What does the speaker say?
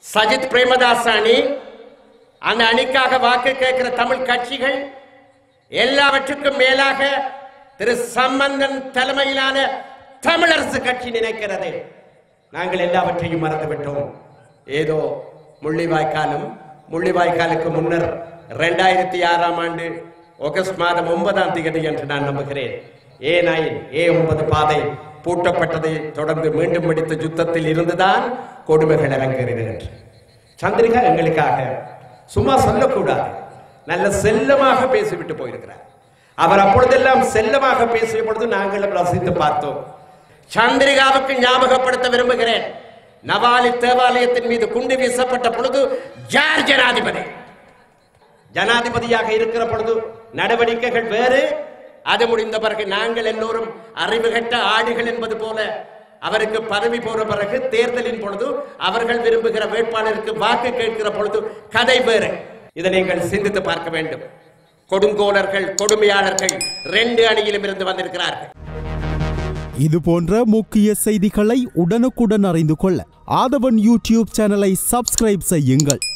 சஜித் பிரேமதாஸ் அணி அந்த அணிக்காக வாக்கு கேட்கிற தமிழ் கட்சிகள் எல்லாவற்றுக்கும் மேலாக திரு சம்பந்தன் தலைமையிலான தமிழரசு கட்சி நினைக்கிறது நாங்கள் எல்லாவற்றையும் மறந்துவிட்டோம் ஏதோ முள்ளிவாய்க்காலும் முள்ளிவாய்க்காலுக்கு முன்னர் இரண்டாயிரத்தி ஆறாம் ஆண்டு ஆகஸ்ட் மாதம் ஒன்பதாம் தேதி என்று நான் நம்புகிறேன் ஏ நைன் ஏ ஒன்பது பாதை பூட்டப்பட்டதை தொடர்ந்து மீண்டும் வெடித்த யுத்தத்தில் இருந்துதான் கொடுமைகள் அரங்கேறுகின்றன சந்திரிகா எங்களுக்காக சும்மா சொல்லக்கூடாது நல்ல செல்லமாக பேசிவிட்டு போயிருக்கிறார் அவர் அப்பொழுதெல்லாம் செல்லமாக பேசிய பொழுது நாங்களும் ரசித்து பார்த்தோம் சந்திரிகாவுக்கு ஞாபகப்படுத்த விரும்புகிறேன் நவாலி தேவாலயத்தின் மீது குண்டு வீசப்பட்ட பொழுது ஜார் ஜனாதிபதி ஜனாதிபதியாக இருக்கிற பொழுது நடவடிக்கைகள் வேறு அது முடிந்த பிறகு நாங்கள் எல்லோரும் அறிவு கட்ட ஆடுகள் என்பது போல அவருக்கு பதவி போற பிறகு தேர்தலின் பொழுது அவர்கள் விரும்புகிற வேட்பாளருக்கு வாக்கு கேட்கிற பொழுது கதை வேறு இதை நீங்கள் சிந்தித்து பார்க்க வேண்டும் கொடுங்கோலர்கள் கொடுமையாளர்கள் ரெண்டு அணியிலும் இருந்து வந்திருக்கிறார்கள் இது போன்ற முக்கிய செய்திகளை உடனுக்குடன் அறிந்து கொள்ள ஆதவன் யூடியூப் சேனலை சப்ஸ்கிரைப் செய்யுங்கள்